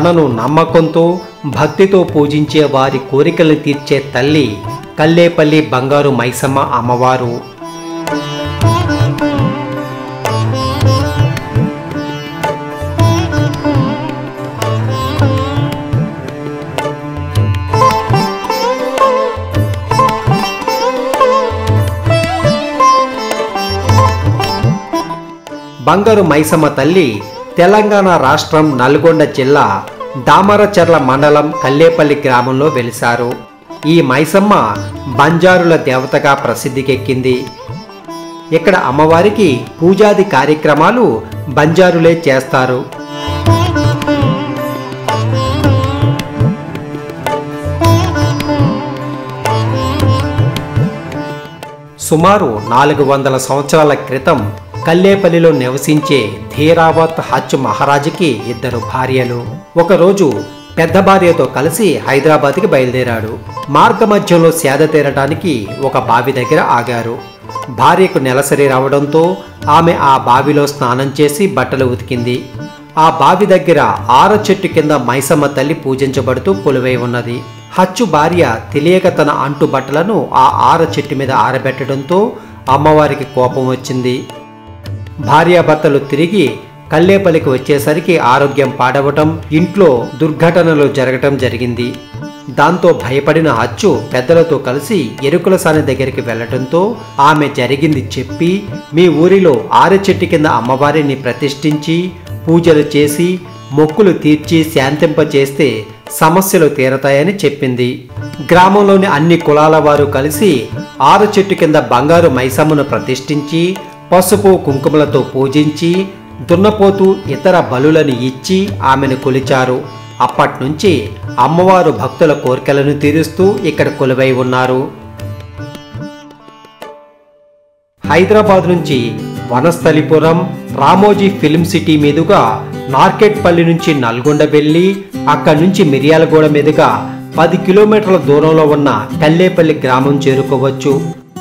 తనను నమ్మకంతో భక్తితో పూజించే వారి కోరికలను తీర్చే తల్లి కల్లేపల్లి బంగారు మైసమ్మ అమ్మవారు బంగారు మైసమ్మ తల్లి తెలంగాణ రాష్ట్రం నల్గొండ జిల్లా దామరచర్ల మండలం కల్లేపల్లి గ్రామంలో వెలిశారు ఈ మైసమ్మ బంజారుల దేవతగా ప్రసిద్ధికెక్కింది ఇక్కడ అమ్మవారికి పూజాది కార్యక్రమాలు బంజారులే చేస్తారు సుమారు నాలుగు వందల సంవత్సరాల క్రితం కల్లేపల్లిలో నివసించే ధీరావత్ హచ్ మహారాజుకి ఇద్దరు భార్యలు ఒకరోజు పెద్ద భార్యతో కలిసి హైదరాబాద్కి బయలుదేరాడు మార్గ మధ్యంలో సేద తీరడానికి ఒక బావి దగ్గర ఆగారు భార్యకు నెలసరి రావడంతో ఆమె ఆ బావిలో స్నానం చేసి బట్టలు ఉతికింది ఆ బావి దగ్గర ఆర చెట్టు కింద మైసమ్మ తల్లి పూజించబడుతూ కొలువై ఉన్నది హచ్చు భార్య తెలియక తన అంటు బట్టలను ఆ ఆర చెట్టు మీద ఆరబెట్టడంతో అమ్మవారికి కోపం వచ్చింది భార్యాభర్తలు తిరిగి కల్లేపల్లికి వచ్చేసరికి ఆరోగ్యం పాడవటం ఇంట్లో దుర్ఘటనలు జరగటం జరిగింది దాంతో భయపడిన హచ్చు పెద్దలతో కలిసి ఎరుకుల సాని దగ్గరికి వెళ్లటంతో ఆమె జరిగింది చెప్పి మీ ఊరిలో ఆరె చెట్టు కింద అమ్మవారిని ప్రతిష్ఠించి పూజలు చేసి మొక్కులు తీర్చి శాంతింపచేస్తే సమస్యలు తీరతాయని చెప్పింది గ్రామంలోని అన్ని కులాల వారు కలిసి ఆరు చెట్టు కింద బంగారు మైసమ్మను ప్రతిష్ఠించి పసుపు కుంకుమలతో పూజించి దున్నపోతు ఇతర బలులను ఇచ్చి ఆమెను కొలిచారు అప్పట్నుంచి అమ్మవారు భక్తుల కోరికలను తీరుస్తూ ఇక్కడ కొలువై ఉన్నారు హైదరాబాద్ నుంచి వనస్థలిపురం రామోజీ ఫిల్మ్ సిటీ మీదుగా నార్కెట్పల్లి నుంచి నల్గొండ వెళ్ళి అక్కడి నుంచి మిర్యాలగూడ మీదుగా పది కిలోమీటర్ల దూరంలో ఉన్న కల్లేపల్లి గ్రామం చేరుకోవచ్చు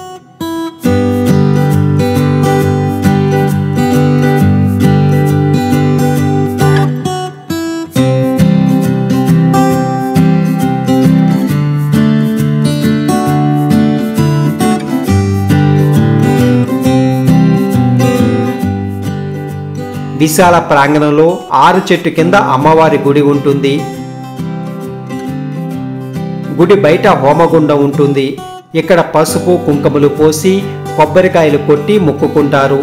విశాల ప్రాంగణంలో ఆరు చెట్టు కింద అమ్మవారి గుడి ఉంటుంది గుడి బయట హోమగుండం ఉంటుంది ఇక్కడ పసుపు కుంకుమలు పోసి కొబ్బరికాయలు కొట్టి మొక్కుకుంటారు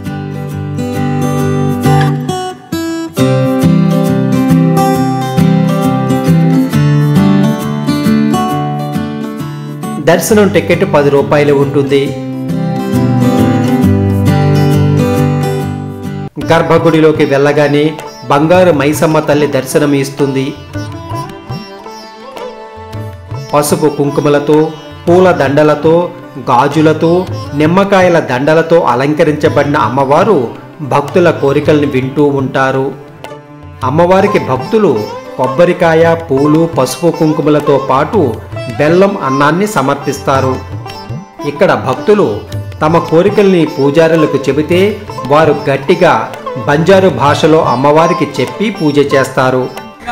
దర్శనం టికెట్ పది రూపాయలు ఉంటుంది గర్భగుడిలోకి వెళ్ళగానే బంగారు మైసమ్మ తల్లి దర్శనం ఇస్తుంది పసుపు కుంకుమలతో పూల దండలతో గాజులతో నిమ్మకాయల దండలతో అలంకరించబడిన అమ్మవారు భక్తుల కోరికల్ని వింటూ ఉంటారు అమ్మవారికి భక్తులు కొబ్బరికాయ పూలు పసుపు కుంకుమలతో పాటు బెల్లం అన్నాన్ని సమర్పిస్తారు ఇక్కడ భక్తులు తమ కోరికల్ని పూజారులకు చెబితే వారు గట్టిగా బంజారు భాషలో అమ్మవారికి చెప్పి పూజ చేస్తారు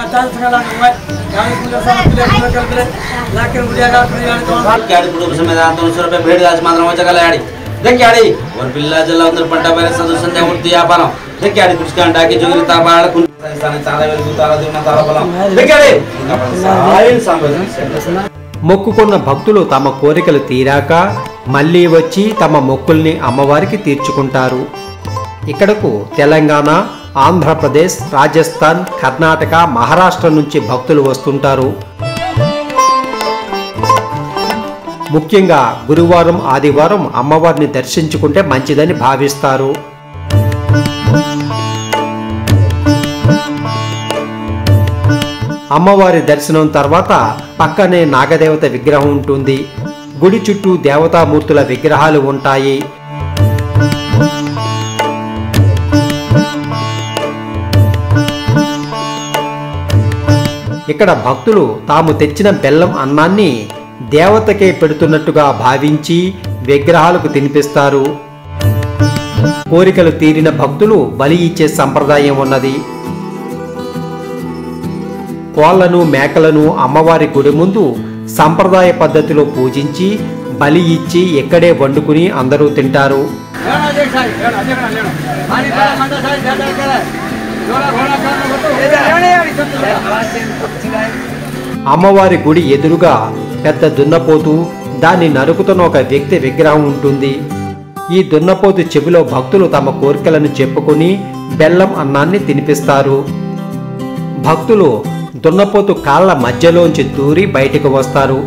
गाड़ी कुटुंब समेत आता दोनशे रुपये भेट दास मात्र मजा कला गाडी देख गाडी वर पिल्ला जल्ला उंदर पंटा पहले सदु संध्या मूर्ति व्यापाరం देख गाडी कुछ अंडा की जोगिरी तापाड़ कुन स्थाने చాలా వెలుగు తారా దిన తారా బలం देख गाडी సాయం సంబోధన మొక్కుకున్న భక్తులు తమ కోరికలు తీరాక మళ్ళీ వచ్చి తమ మొక్కుల్ని అమ్మవారికి తీర్చుకుంటారు ఇక్కడకు తెలంగాణ ఆంధ్రప్రదేశ్ రాజస్థాన్ కర్ణాటక మహారాష్ట్ర నుంచి భక్తులు వస్తుంటారు ముఖ్యంగా గురువారం ఆదివారం అమ్మవారిని దర్శించుకుంటే మంచిదని భావిస్తారు అమ్మవారి దర్శనం తర్వాత పక్కనే నాగదేవత విగ్రహం ఉంటుంది గుడి చుట్టూ దేవతామూర్తుల విగ్రహాలు ఉంటాయి ఇక్కడ భక్తులు తాము తెచ్చిన బెల్లం అన్నాన్ని దేవతకే పెడుతున్నట్టుగా భావించి విగ్రహాలకు తినిపిస్తారు కోరికలు తీరిన భక్తులు బలి ఇచ్చే సంప్రదాయం ఉన్నది కోళ్లను మేకలను అమ్మవారి గుడి ముందు సంప్రదాయ పద్ధతిలో పూజించి బలి ఇచ్చి ఇక్కడే వండుకుని అందరూ తింటారు लेना देख साहब लेना देखना लेना पानी का मंडा साहब ज्यादा करे जोड़ा घोड़ा करना बतो लेने यार सब आवाज से सिंगाई అమ్మవారి గుడి ఎదురుగా పెద్ద దున్నపోతు దాన్ని నరుకుతున్న ఒక వ్యక్తి విగ్రహం ఉంటుంది ఈ దున్నపోతు చెవిలో భక్తులు తమ కోరికలను చెప్పుకొని బెల్లం అన్నాన్ని తినిపిస్తారు భక్తులు దున్నపోతు కాళ్ళ మధ్యలోంచి దూరి బయటకు వస్తారు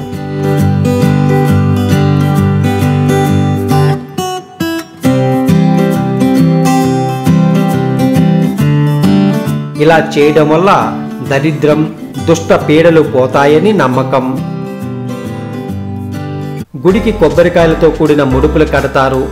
ఇలా చేయడం వల్ల దరిద్రం దుష్ట పీడలు పోతాయని నమ్మకం గుడికి కొబ్బరికాయలతో కూడిన ముడుపులు కడతారు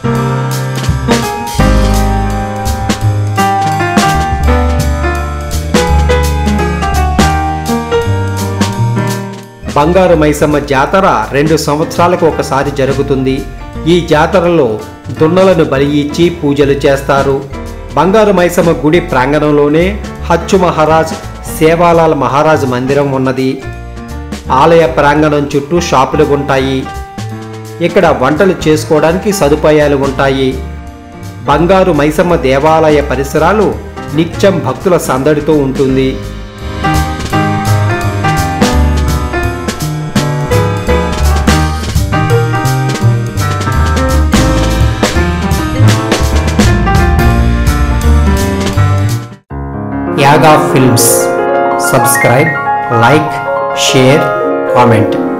బంగారు మైసమ్మ జాతర రెండు సంవత్సరాలకు ఒకసారి జరుగుతుంది ఈ జాతరలో దున్నలను బలి ఇచ్చి పూజలు చేస్తారు బంగారు మైసమ్మ గుడి ప్రాంగణంలోనే హచ్చు మహారాజ్ సేవాలాల్ మహారాజ్ మందిరం ఉన్నది ఆలయ ప్రాంగణం చుట్టూ షాపులు ఉంటాయి ఇక్కడ వంటలు చేసుకోవడానికి సదుపాయాలు ఉంటాయి బంగారు మైసమ్మ దేవాలయ పరిసరాలు నిత్యం భక్తుల సందడితో ఉంటుంది యాగా films subscribe like share comment